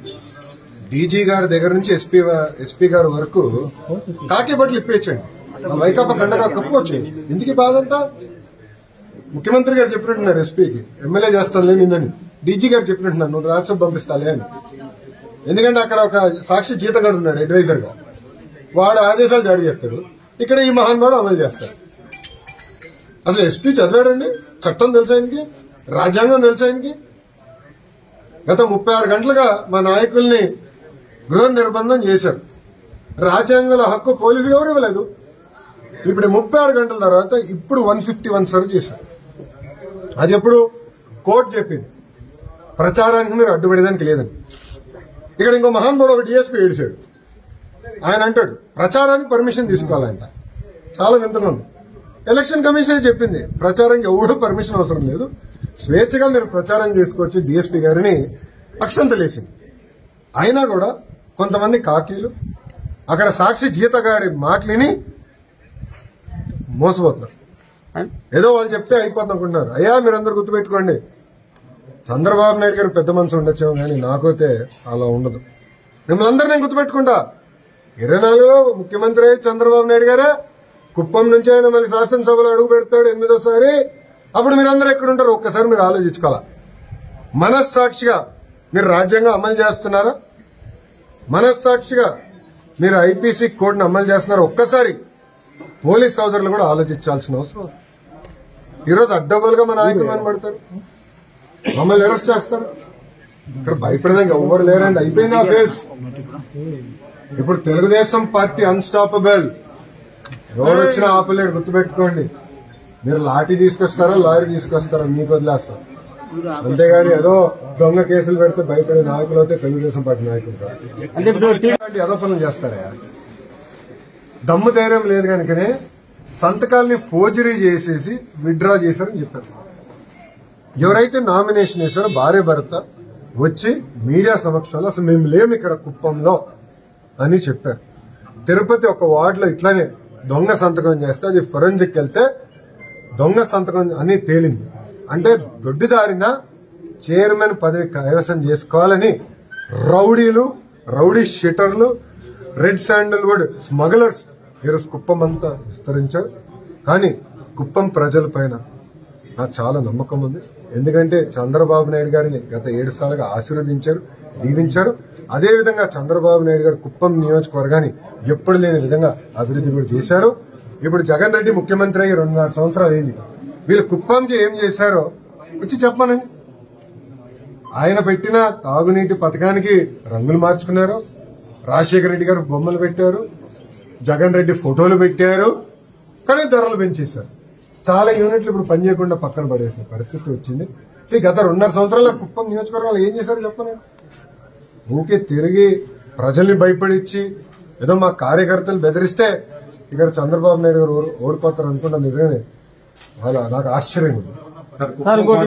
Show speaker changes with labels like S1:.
S1: DG గారి దగ్గర నుంచి ఎస్పీ ఎస్పీ గారి వరకు కాకి బట్టలు ఇప్పించండి వాళ్ళ వైకాపా కండగా కప్పుకోవచ్చు ఎందుకు ఈ బాధ అంతా ముఖ్యమంత్రి గారు చెప్పినట్టున్నారు ఎస్పీకి ఎమ్మెల్యే చేస్తానులే నిన్నని డీజీ గారు చెప్పినట్టున్నారు నువ్వు రాజ్యసభ పంపిస్తాలే అని ఎందుకంటే అక్కడ ఒక సాక్షి జీతగాడు ఉన్నాడు అడ్వైజర్ గా వాడు ఆదేశాలు జారీ చేస్తాడు ఇక్కడ ఈ మహానుభావుడు అమలు చేస్తాడు అసలు ఎస్పీ చదివాడండి చట్టం తెలుసా ఆయనకి రాజ్యాంగం తెలుసా ఆయనకి గత ముప్పై ఆరు గంటలుగా మా నాయకుల్ని గృహ నిర్బంధం చేశారు రాజ్యాంగంలో హక్కు పోలీసులు ఎవరు ఇవ్వలేదు ఇప్పుడు ముప్పై ఆరు గంటల తర్వాత ఇప్పుడు వన్ ఫిఫ్టీ వన్ సర్వ్ చేశారు అది ఎప్పుడు కోర్టు చెప్పింది ప్రచారానికి మీరు అడ్డుపడేదానికి లేదని ఇక్కడ ఇంకో మహానుభావుడు ఒక డిఎస్పీ ఏడిశాడు ఆయన అంటాడు ప్రచారానికి పర్మిషన్ తీసుకోవాలంట చాలా వింతలు ఎలక్షన్ కమిషన్ చెప్పింది ప్రచారానికి ఎవడు పర్మిషన్ అవసరం లేదు స్వేచ్ఛగా మీరు ప్రచారం చేసుకోవచ్చు డిఎస్పీ గారిని అక్షంతలేసింది అయినా కూడా కొంతమంది కాకీలు అక్కడ సాక్షి జీతగాడి మాటలిని మోసపోతున్నారు ఏదో వాళ్ళు చెప్తే అయిపోతుంది అనుకుంటున్నారు అయ్యా మీరందరూ గుర్తుపెట్టుకోండి చంద్రబాబు నాయుడు గారు పెద్ద మనసు ఉండొచ్చేమో కానీ నాకైతే అలా ఉండదు మిమ్మల్ని అందరూ నేను గుర్తుపెట్టుకుంటా ఇరవై నాలుగులో ముఖ్యమంత్రి అయ్యి చంద్రబాబు నాయుడు గారే కుప్పం నుంచి ఆయన మళ్ళీ శాసనసభలో అడుగు పెడతాడు ఎనిమిదోసారి అప్పుడు మీరందరూ ఎక్కడ ఉంటారు ఒక్కసారి మీరు ఆలోచించుకోవాలా మనస్సాక్షిగా మీరు రాజ్యాంగం అమలు చేస్తున్నారా మనస్సాక్షిగా మీరు ఐపీసీ కోడ్ని అమలు చేస్తున్నారా ఒక్కసారి పోలీస్ సోదరులు కూడా ఆలోచించాల్సిన అవసరం ఉంది. ఈరోజు అడ్డగోలుగా మన నాయకులు పడతారు మమ్మల్ని అరెస్ట్ చేస్తారు ఇక్కడ భయపడడానికి ఎవ్వరు లేరండి అయిపోయింది ఆ ఫేస్ ఇప్పుడు తెలుగుదేశం పార్టీ అన్స్టాపబుల్ ఎవరు వచ్చినా ఆపలేడు గుర్తుపెట్టుకోండి మీరు లాఠీ తీసుకొస్తారా లారీ తీసుకొస్తారా మీకు వదిలేస్తారు అంతేగాని ఏదో దొంగ కేసులు పెడితే భయపడే నాయకులు అయితే తెలుగుదేశం పార్టీ నాయకులు కాదు.
S2: అంటే ఇప్పుడు టీ-
S1: ఇలాంటి ఏదో పనులు చేస్తారా దమ్ము ధైర్యం లేదు కనుకనే సంతకాల్ని ఫోర్జరీ చేసేసి విత్డ్రా చేశారని చెప్పారు ఎవరైతే నామినేషన్ వేశారో భార్య భర్త వచ్చి మీడియా సమక్షంలో అసలు మేము లేము ఇక్కడ కుప్పంలో అని చెప్పారు తిరుపతి ఒక వార్డులో ఇట్లానే దొంగ సంతకం చేస్తే అది ఫొరెన్సిక్ వెళ్తే దొంగ సంతకం అని తేలింది అంటే దొడ్డిదారిన చైర్మన్ పదవి కైవసం చేసుకోవాలని రౌడీలు రౌడీ షీటర్లు రెడ్ శాండల్వుడ్ స్మగ్లర్స్ ఈరోజు కుప్పం అంతా విస్తరించారు కానీ కుప్పం ప్రజల పైన నాకు చాలా నమ్మకం ఉంది ఎందుకంటే చంద్రబాబు నాయుడు గారిని గత ఏడు సార్లుగా ఆశీర్వదించారు దీవించారు అదేవిధంగా చంద్రబాబు నాయుడు గారు కుప్పం నియోజకవర్గాన్ని ఎప్పుడు లేని విధంగా అభివృద్ధి కూడా చేశారు ఇప్పుడు జగన్ రెడ్డి ముఖ్యమంత్రి అయ్యి రెండున్నర సంవత్సరాలు అయింది వీళ్ళు కుప్పంకి ఏం చేశారో వచ్చి చెప్పమనండి ఆయన పెట్టిన తాగునీటి పథకానికి రంగులు మార్చుకున్నారు రాజశేఖర రెడ్డి గారు బొమ్మలు పెట్టారు జగన్ రెడ్డి ఫోటోలు పెట్టారు కానీ ధరలు పెంచేశారు చాలా యూనిట్లు ఇప్పుడు పనిచేయకుండా పక్కన పడేసే పరిస్థితి వచ్చింది సో ఈ గత రెండున్నర సంవత్సరాల కుప్పం నియోజకవర్గాలు ఏం చేశారు చెప్పండి ఊకే తిరిగి ప్రజల్ని భయపడిచ్చి ఏదో మా కార్యకర్తలు బెదిరిస్తే ఇక్కడ చంద్రబాబు నాయుడు గారు ఓడి- ఓడిపోతారు అనుకున్నా నిజంగానే వాళ్ళ నాకు ఆశ్చర్యంగా ఉంది
S2: సార్ ఇంకోటి